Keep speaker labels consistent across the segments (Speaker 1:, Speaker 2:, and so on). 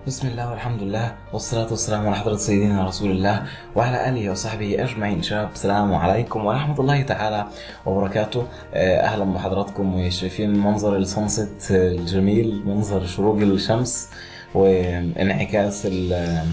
Speaker 1: بسم الله والحمد لله والصلاة والسلام على حضرة سيدنا رسول الله وعلى آله وصحبه أجمعين شباب السلام عليكم ورحمة الله تعالى وبركاته آه، أهلا بحضراتكم وشايفين منظر السانست الجميل منظر شروق الشمس وانعكاس ال-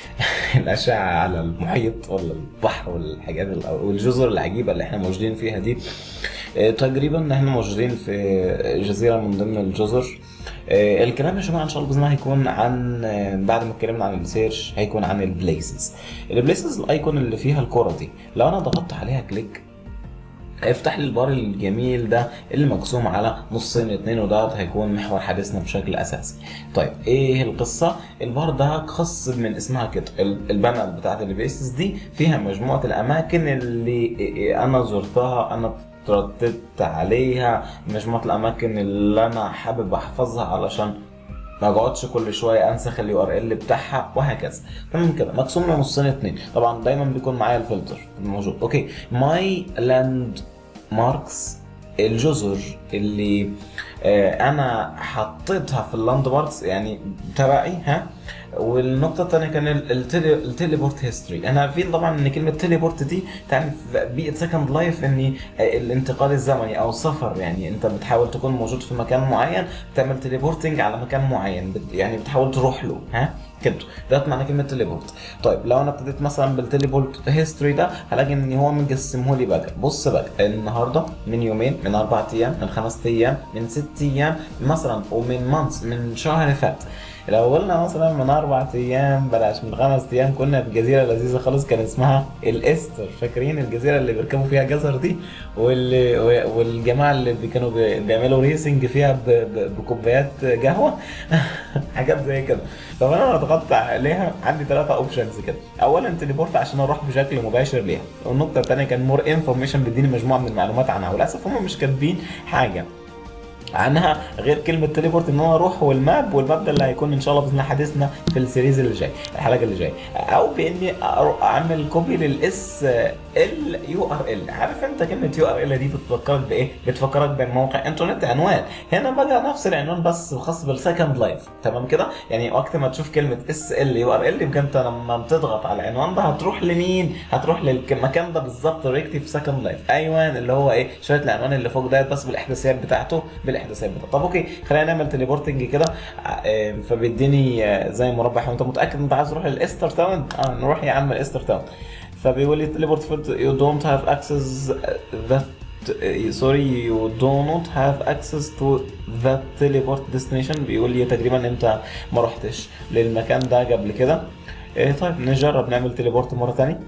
Speaker 1: الأشعة على المحيط ولا البحر والحاجات ال- والجزر العجيبة اللي احنا موجودين فيها دي آه، تقريبا احنا موجودين في جزيرة من ضمن الجزر آه، الكلام يا جماعه ان شاء الله باذن الله هيكون عن آه، بعد ما اتكلمنا عن السيرش هيكون عن البليسز البليسز الايكون اللي فيها الكره دي لو انا ضغطت عليها كليك هيفتح لي البار الجميل ده اللي مقسوم على نصين اتنين وده هيكون محور حديثنا بشكل اساسي. طيب ايه القصه؟ البار ده خاص من اسمها كده ال- البانل بتاعت البيسز دي فيها مجموعه الاماكن اللي انا زرتها انا ترددت عليها مجموعه الاماكن اللي انا حابب احفظها علشان ما اقعدش كل شويه انسخ اليو ار ال بتاعها وهكذا تمام كده مقسوم لنصين اتنين طبعا دايما بيكون معايا الفلتر موجود اوكي ماي لاند ماركس الجزر اللي آه، انا حطيتها في اللاند ماركس يعني تبعي ها والنقطة الثانية كان ال- التلي التليبورت هيستوري، أنا في طبعا إن كلمة تليبورت دي تعني في بيئة سكند لايف إني آه، الانتقال الزمني أو السفر يعني أنت بتحاول تكون موجود في مكان معين تعمل تليبورتنج على مكان معين بت- يعني بتحاول تروح له ها كده ده معنى كلمة تليبورت طيب لو انا ابتديت مثلا بالتليبورت هيستوري ده هلاقي ان هو مقسمه لي بقى بص بقى النهارده من يومين من اربع ايام من خمس ايام من ست ايام مثلا ومن مانث من شهر فات لو قلنا مثلا من اربع ايام بلاش من خمس ايام كنا في جزيره لذيذه خالص كان اسمها الاستر فاكرين الجزيره اللي بيركبوا فيها جزر دي واللي والجماعه اللي بي- كانوا بي- بيعملوا ريسنج فيها ب- ب- بكوبايات قهوه حاجات زي كده طب انا لو ضغطت عليها عندي ثلاثة اوبشنز كده اولا تليبورت عشان اروح بشكل مباشر ليها والنقطه الثانيه كان مور انفورميشن بيديني مجموعه من المعلومات عنها وللاسف هم مش كاتبين حاجه عنها غير كلمه تليبورت ان انا اروح والماب والماب ده اللي هيكون ان شاء الله باذن الله حديثنا في السيريز اللي جاي الحلقه اللي جايه او باني أروح اعمل كوبي للاس ال يو ار ال عارف انت كلمه يو ار ال دي بتفكرك بايه؟ بتفكرك بموقع انترنت عنوان هنا بقى نفس العنوان بس خاص بالسكند لايف تمام كده؟ يعني وقت ما تشوف كلمه اس ال يو ار ال يبقى انت لما بتضغط على العنوان ده هتروح لمين؟ هتروح للمكان ده بالظبط ريكتي في سكند لايف ايوه اللي هو ايه؟ شويه العنوان اللي فوق ده بس بالاحداثيات بتاعته بالاحداثيات بتاعته طب اوكي خلينا نعمل تليبورتنج كده آه، فبيديني آه، زي مربع انت متاكد انت عايز تروح الاستر تاون؟ اه نروح يا عم الاستر تاون فبيقول لي تليبورت فيلد يو دونت هاف اكسس ذات سوري يو دو نوت هاف اكسس تو ذات تليبورت ديستنيشن بيقول لي تقريبا انت ما رحتش للمكان ده قبل كده إيه طيب نجرب نعمل تليبورت مره تاني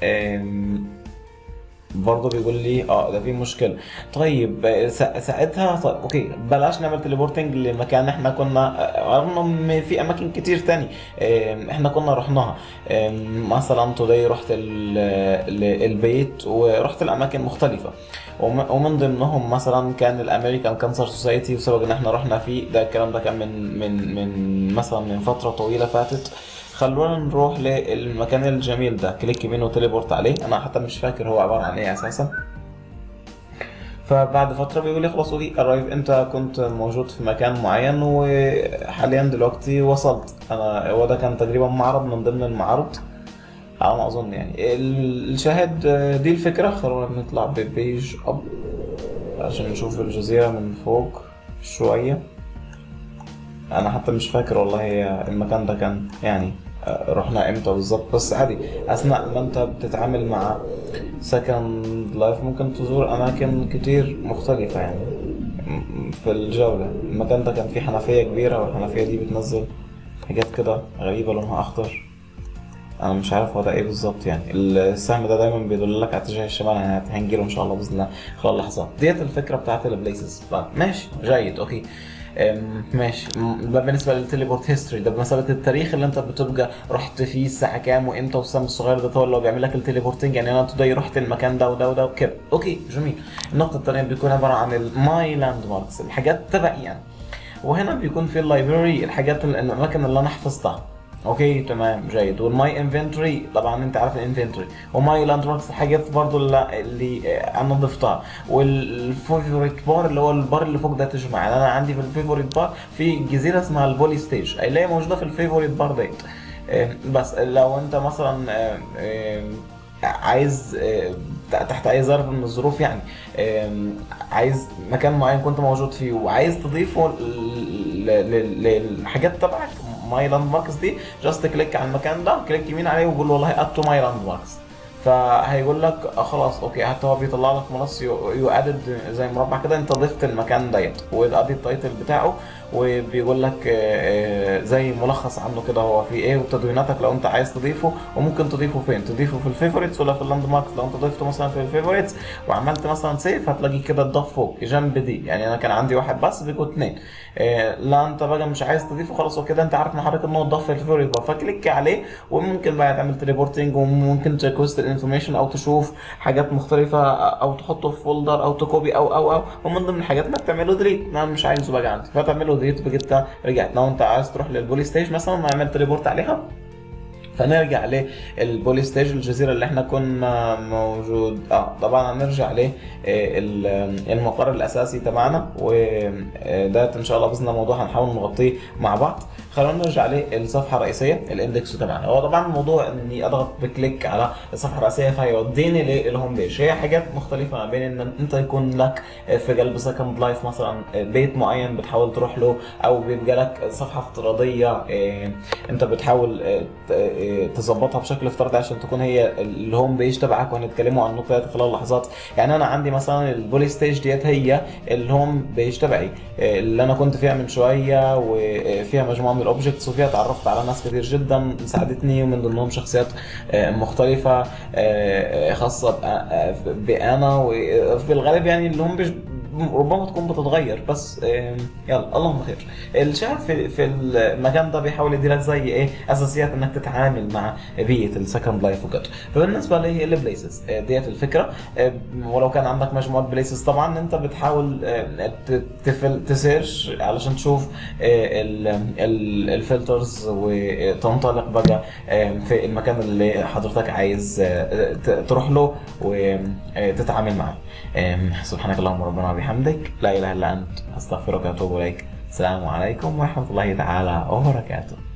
Speaker 1: إيه برضه بيقول لي اه ده في مشكله طيب آه، سا- ساعتها طيب اوكي بلاش نعمل تليبورتنج لمكان احنا كنا آه، رغم ان في اماكن كتير تاني آه، احنا كنا رحناها آه، مثلا توداي رحت ال- ال- البيت ورحت الاماكن مختلفه وم- ومن ضمنهم مثلا كان الامريكان كانسر سوسايتي وسبب ان احنا رحنا فيه ده الكلام ده كان من من من مثلا من فتره طويله فاتت خلونا نروح للمكان الجميل ده كليك يمين وتليبورت عليه انا حتى مش فاكر هو عباره عن ايه اساسا فبعد فتره بيقول لي خلاص اوكي ارايف انت كنت موجود في مكان معين وحاليا دلوقتي وصلت انا هو ده كان تقريبا معرض من ضمن المعارض على ما اظن يعني ال- الشاهد دي الفكره خلونا نطلع ببيج اب عشان نشوف الجزيره من فوق شويه انا حتى مش فاكر والله هي المكان ده كان يعني آه، رحنا امتى بالظبط بس عادي اثناء ما انت بتتعامل مع سكند لايف ممكن تزور اماكن كتير مختلفة يعني م- في الجولة المكان ده كان فيه حنفية كبيرة والحنفية دي بتنزل حاجات كده غريبة لونها اخضر انا مش عارف هو ده ايه بالظبط يعني السهم ده دايما بيدل لك على اتجاه الشمال يعني هنجيله ان شاء الله باذن الله خلال لحظات ديت الفكره بتاعت البليسز ماشي جيد اوكي أم، ماشي م- ده بالنسبه للتليبورت هيستوري ده بمثابه التاريخ اللي انت بتبقى رحت فيه الساعه كام وامتى والسهم الصغير ده هو اللي هو بيعمل لك التليبورتنج يعني انا توداي رحت المكان ده وده وده وكده اوكي جميل النقطه الثانيه بيكون عباره عن الماي لاند ماركس الحاجات تبعي يعني وهنا بيكون في اللايبراري الحاجات ال- الاماكن اللي انا حفظتها اوكي تمام جيد والماي انفنتوري طبعا انت عارف الانفنتوري وماي لاند ماركس الحاجات برضو اللي, اللي انا ضفتها والفيفوريت بار اللي هو البار اللي فوق ده تجمع يعني انا عندي في الفيفوريت بار في جزيره اسمها البولي ستيج اللي هي موجوده في الفيفوريت بار ديت آه، بس لو انت مثلا آه، آه، عايز تحت اي ظرف من الظروف يعني عايز مكان معين كنت موجود فيه وعايز تضيفه للحاجات تبعك ماي لاند ماركس دي جاست كليك على المكان ده كليك يمين عليه وقول له والله اد تو ماي لاند ماركس فهيقول لك خلاص اوكي حتى هو بيطلع لك منص يو ادد زي مربع كده انت ضفت المكان ديت وادي التايتل بتاعه وبيقول لك آه، آه، زي ملخص عنه كده هو في ايه وتدويناتك لو انت عايز تضيفه وممكن تضيفه فين تضيفه في الفيفوريتس ولا في اللاند ماركس لو انت ضفته مثلا في الفيفوريتس وعملت مثلا سيف هتلاقيه كده اتضاف فوق جنب دي يعني انا كان عندي واحد بس بيكون اثنين آه، لا انت بقى مش عايز تضيفه خلاص وكده انت عارف ان حضرتك ان هو اتضاف في الفيفوريت فكليك عليه وممكن بقى تعمل ريبورتنج وممكن تريكوست الانفورميشن او تشوف حاجات مختلفه او تحطه في فولدر او تكوبي او او او ومن ضمن الحاجات انك تعمله ديليت انا مش عايزه بقى عندي فتعمله ديليت بقى رجعت لو انت عايز تروح للبولي ستيج مثلا وعملت ريبورت عليها فنرجع للبولي ستيج الجزيره اللي احنا كنا موجود اه طبعا هنرجع ل آه، المقر الاساسي تبعنا وده ان شاء الله باذن الله موضوع هنحاول نغطيه مع بعض خلونا نرجع للصفحه الرئيسيه الاندكس تبعنا هو طبعا الموضوع اني اضغط بكليك على الصفحه الرئيسيه فيوديني للهوم بيج هي حاجات مختلفه ما بين ان انت يكون لك في قلب سكند لايف مثلا بيت معين بتحاول تروح له او بيبقى لك صفحه افتراضيه آه، انت بتحاول آه، تظبطها بشكل افتراضي عشان تكون هي الهوم بيج تبعك وهنتكلموا عن النقطه خلال لحظات يعني انا عندي مثلا البولي ستيج ديت هي الهوم بيج تبعي آه، اللي انا كنت فيها من شويه وفيها مجموعه من الاوبجكتس وفيها تعرفت على ناس كتير جدا ساعدتني ومن ضمنهم شخصيات آه، مختلفه آه، خاصه بانا وفي الغالب يعني اللي هم ربما تكون بتتغير بس يلا اللهم خير الشاهد في في المكان ده بيحاول يديلك زي ايه اساسيات انك تتعامل مع بيئه السكند لايف وكده فبالنسبه للبليسز آه، ديت الفكره ولو كان عندك مجموعه بليسز طبعا انت بتحاول تسيرش علشان تشوف آه، الفلترز وتنطلق بقى في المكان اللي حضرتك عايز آه، تروح له وتتعامل معاه سبحانك اللهم ربنا وبحمدك لا اله الا انت استغفرك واتوب اليك السلام عليكم ورحمه الله تعالى وبركاته